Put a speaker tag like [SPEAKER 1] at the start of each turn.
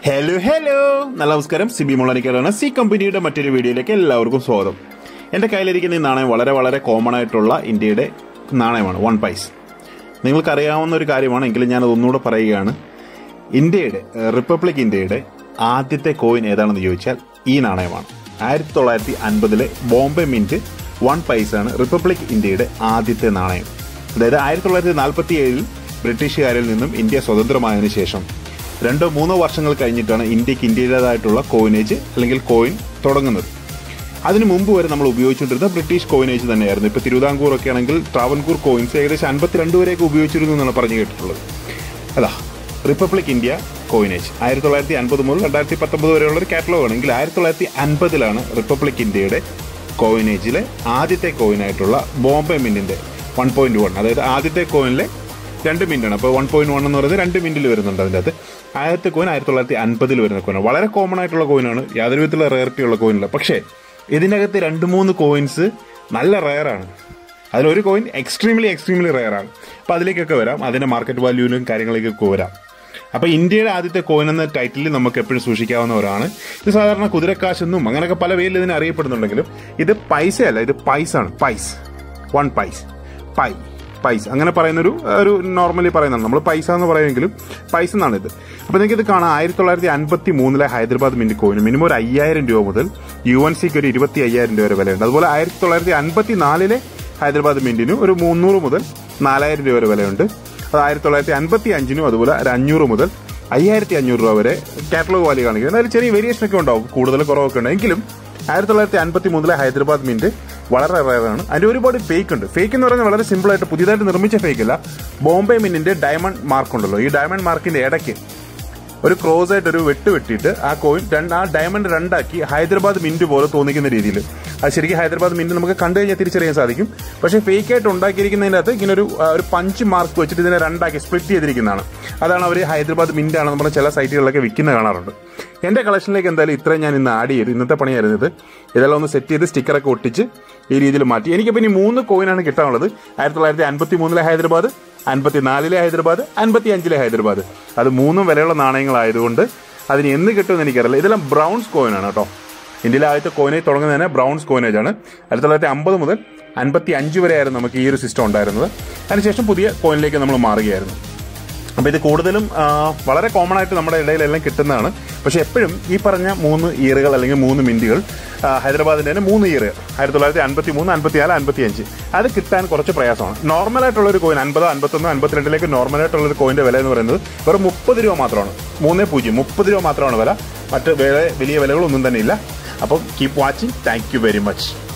[SPEAKER 1] hello hello നല്ല നമസ്കാരം Sibi മുള്ളനിക്കാരാണ് C കമ്പനിയുടെ മറ്റൊരു വീഡിയോയിലേക്ക് എല്ലാവർക്കും സ്വാഗതം എൻ്റെ കയ്യിലിരിക്കുന്ന ഈ നാണയം വളരെ വളരെ കോമൺ ആയിട്ടുള്ള ഇന്ത്യയുടെ നാണയമാണ് വൺ പൈസ് നിങ്ങൾക്കറിയാവുന്ന ഒരു കാര്യമാണ് എങ്കിലും ഞാൻ ഒന്നുകൂടെ പറയുകയാണ് ഇന്ത്യയുടെ ഏഹ്, റിപ്പബ്ലിക് ഇന്ത്യയുടെ ആദ്യത്തെ കോയിൻ ഏതാണെന്ന് ചോദിച്ചാൽ ഈ നാണയമാണ് ആയിരത്തി തൊള്ളായിരത്തി അൻപതിലെ ബോംബെ മിന്റ് വൺ പൈസാണ് റിപ്പബ്ലിക് ഇന്ത്യയുടെ ആദ്യത്തെ നാണയം അതായത് ആയിരത്തി തൊള്ളായിരത്തി നാൽപ്പത്തി ഏഴിൽ ബ്രിട്ടീഷുകാരിൽ നിന്നും ഇന്ത്യ സ്വതന്ത്രമായതിനു ശേഷം രണ്ടോ മൂന്നോ വർഷങ്ങൾ കഴിഞ്ഞിട്ടാണ് ഇന്ത്യക്ക് ഇന്ത്യയുടേതായിട്ടുള്ള കോയിനേജ് അല്ലെങ്കിൽ കോയിൻ തുടങ്ങുന്നത് അതിനു മുമ്പ് വരെ നമ്മൾ ഉപയോഗിച്ചുകൊണ്ടിരുന്ന ബ്രിട്ടീഷ് കോയിനേജ് തന്നെയായിരുന്നു ഇപ്പോൾ തിരുവിതാംകൂർ ഒക്കെ ആണെങ്കിൽ ട്രാവൻകൂർ കോയിൻസ് ഏകദേശം അൻപത്തിരണ്ട് വരെയൊക്കെ ഉപയോഗിച്ചിരുന്നു എന്നാണ് പറഞ്ഞു കേട്ടിട്ടുള്ളത് അതാ റിപ്പബ്ലിക് ഇന്ത്യ കോയിനേജ് ആയിരത്തി തൊള്ളായിരത്തി അൻപത് മുതൽ രണ്ടായിരത്തി പത്തൊമ്പത് വരെയുള്ള ഒരു കാറ്റലോഗ് ആണെങ്കിൽ ആയിരത്തി തൊള്ളായിരത്തി അൻപതിലാണ് റിപ്പബ്ലിക് ഇന്ത്യയുടെ കോയിനേജിലെ ആദ്യത്തെ കോയിനായിട്ടുള്ള ബോംബെ മിന്റിന്റെ വൺ പോയിന്റ് വൺ അതായത് ആദ്യത്തെ കോയിനിലെ രണ്ട് മിനിറ്റാണ് അപ്പോൾ വൺ പോയിന്റ് വൺ എന്ന് പറയുന്നത് രണ്ട് മിനിറ്റിൽ വരുന്നുണ്ട് അതിൻ്റെ അകത്ത് ആദ്യത്തെ കോയിൻ ആയിരത്തി തൊള്ളായിരത്തി അൻപതിൽ വരുന്ന കോയിനാണ് വളരെ കോമൺ ആയിട്ടുള്ള കോയിനാണ് യാതൊരു വിധത്തിലുള്ള റയറിറ്റി ഉള്ള കോയിനില്ല പക്ഷേ ഇതിനകത്ത് രണ്ട് മൂന്ന് കോയിൻസ് നല്ല റയറാണ് അതിലൊരു കോയിൻ എക്സ്ട്രീംലി എക്സ്ട്രീംലി റയറാണ് അപ്പോൾ അതിലേക്കൊക്കെ വരാം അതിന്റെ മാർക്കറ്റ് വാല്യൂവിലും കാര്യങ്ങളിലേക്കൊക്കെ വരാം അപ്പോൾ ഇന്ത്യയുടെ ആദ്യത്തെ കോയിൻ എന്ന ടൈറ്റിൽ നമുക്ക് എപ്പോഴും സൂക്ഷിക്കാവുന്നവരാണ് ഇത് സാധാരണ കുതിരക്കാശെന്നും അങ്ങനെയൊക്കെ പല പേരിൽ ഇതിനെ അറിയപ്പെടുന്നുണ്ടെങ്കിലും ഇത് പൈസയല്ല ഇത് പൈസാണ് പൈസ് വൺ പൈസ് പൈ പൈസ അങ്ങനെ പറയുന്നൊരു ഒരു നോർമലി പറയുന്നതാണ് നമ്മൾ പൈസ എന്ന് പറയുമെങ്കിലും പൈസ എന്നാണ് ഇത് അപ്പോൾ നിങ്ങൾക്ക് ഇത് കാണാം ആയിരത്തി തൊള്ളായിരത്തി അൻപത്തി മൂന്നിലെ ഹൈദരാബാദ് മിന്റ് കോയിന് മിനിമം ഒരു അയ്യായിരം രൂപ മുതൽ യു എൻ സിക്ക് ഒരു ഇരുപത്തി അയ്യായിരം രൂപ വരെ വിലയുണ്ട് അതുപോലെ ആയിരത്തി തൊള്ളായിരത്തി അൻപത്തി നാലിലെ ഹൈദരാബാദ് മിന്റിന് ഒരു മുന്നൂറ് മുതൽ നാലായിരം രൂപ വരെ വിലയുണ്ട് അത് ആയിരത്തി തൊള്ളായിരത്തി അൻപത്തി അഞ്ചിനും അതുപോലെ ഒരു അഞ്ഞൂറ് മുതൽ അയ്യായിരത്തി അഞ്ഞൂറ് രൂപ വരെ കാറ്റലോഗ് വാല്യൂ കാണിക്കുന്നത് അതിൽ ചെറിയ വേരിയേഷൻ ഒക്കെ ഉണ്ടാവും കൂടുതൽ കുറവൊക്കെ ഉണ്ട് എങ്കിലും ആയിരത്തി തൊള്ളായിരത്തി അൻപത്തി മൂന്നിലെ ഹൈദരാബാദ് മിന്റ് വളരെ റയറാണ് അതിന്റെ ഒരുപാട് ഫേക്ക് ഉണ്ട് ഫേക്ക് എന്ന് പറയുന്നത് വളരെ സിമ്പിൾ ആയിട്ട് പുതിയതായിട്ട് നിർമ്മിച്ച ഫേക്ക് അല്ല ബോംബെ മിന്റിന്റെ ഡയമണ്ട് മാർക്ക് ഉണ്ടല്ലോ ഈ ഡയമണ്ട് മാർക്കിന്റെ ഇടയ്ക്ക് ഒരു ക്രോസ് ആയിട്ട് ഒരു വെട്ട് വെട്ടിയിട്ട് ആ കോയിൻ രണ്ട് ആ ഡയമണ്ട് രണ്ടാക്കി ഹൈദരാബാദ് മിന്റ് പോലെ തോന്നിക്കുന്ന രീതിയിൽ അത് ശരിക്കും ഹൈദരാബാദ് മിന്റ് നമുക്ക് കണ്ടു കഴിഞ്ഞാൽ തിരിച്ചറിയാൻ സാധിക്കും പക്ഷേ ഫേക്ക് ആയിട്ട് ഉണ്ടാക്കിയിരിക്കുന്നതിൻ്റെ അകത്ത് ഇങ്ങനെ ഒരു ആ, ഒരു പഞ്ച് മാർക്ക് വെച്ചിട്ട് ഇതിനെ രണ്ടാക്കി സ്പ്ലിറ്റ് ചെയ്തിരിക്കുന്നതാണ് അതാണ് അവർ ഹൈദരാബാദ് മിന്റ് ആണെന്ന് പറഞ്ഞ ചില സൈറ്റുകളിലൊക്കെ വിൽക്കുന്ന കാണാറുണ്ട് എന്റെ കളക്ഷനിലേക്ക് എന്തായാലും ഇത്രയും ഞാൻ ഇന്ന് ആഡ് ചെയ്തു ഇന്നത്തെ പണിയായിരുന്നു ഇത് ഇതെല്ലാം ഒന്ന് സെറ്റ് ചെയ്ത് സ്റ്റിക്കറൊക്കെ ഒട്ടിച്ച് ഈ രീതിയിൽ മാറ്റി എനിക്കിപ്പോൾ ഇനി മൂന്ന് കോയിനാണ് കിട്ടാനുള്ളത് ആയിരത്തി തൊള്ളായിരത്തി അൻപത്തി മൂന്നിലെ ഹൈദരാബാദ് അൻപത്തിനാലിലെ ഹൈദരാബാദ് അൻപത്തി അഞ്ചിലെ ഹൈദരാബാദ് അത് മൂന്നും വിലയുള്ള നാണയങ്ങളായതുകൊണ്ട് അതിന് എന്ന് കിട്ടുമെന്ന് എനിക്കറിയില്ല ഇതെല്ലാം ബ്രൗൺസ് കോയിനാണ് കേട്ടോ ഇന്ത്യയിലെ ആദ്യത്തെ കോയിനേജ് തുടങ്ങുന്നതിന് ബ്രൗൺസ് കോയിനേജ് ആണ് ആയിരത്തി തൊള്ളായിരത്തി അമ്പത് മുതൽ അൻപത്തി അഞ്ച് വരെയായിരുന്നു നമുക്ക് ഈ ഒരു സിസ്റ്റം ഉണ്ടായിരുന്നത് അതിനുശേഷം പുതിയ കോയിനിലേക്ക് നമ്മൾ മാറുകയായിരുന്നു അപ്പോൾ ഇത് കൂടുതലും ആ, വളരെ കോമൺ ആയിട്ട് നമ്മുടെ ഇടയിലെല്ലാം കിട്ടുന്നതാണ് പക്ഷേ എപ്പോഴും ഈ പറഞ്ഞ മൂന്ന് ഇയറുകൾ അല്ലെങ്കിൽ മൂന്ന് മിൻറ്റുകൾ ആ, ഹൈദരാബാദിൻ്റെ തന്നെ മൂന്ന് ഇയർ ആയിരത്തി തൊള്ളായിരത്തി അൻപത്തി മൂന്ന് അൻപത്തി നാല് അൻപത്തി അഞ്ച് അത് കിട്ടാൻ കുറച്ച് പ്രയാസമാണ് നോർമൽ ആയിട്ടുള്ള ഒരു കോയിൻ അൻപത് അൻപത്തൊന്ന് അൻപത്തിരണ്ടിലേക്ക് നോർമൽ ആയിട്ടുള്ള ഒരു കോയിൻ്റെ വില എന്ന് പറയുന്നത് വെറും മുപ്പത് രൂപ മാത്രമാണ് മൂന്ന് പൂജ്യം മുപ്പത് രൂപ മാത്രമാണ് വില മറ്റ് വേറെ വലിയ വിലകളൊന്നും തന്നെ ഇല്ല അപ്പം keep watching thank you very much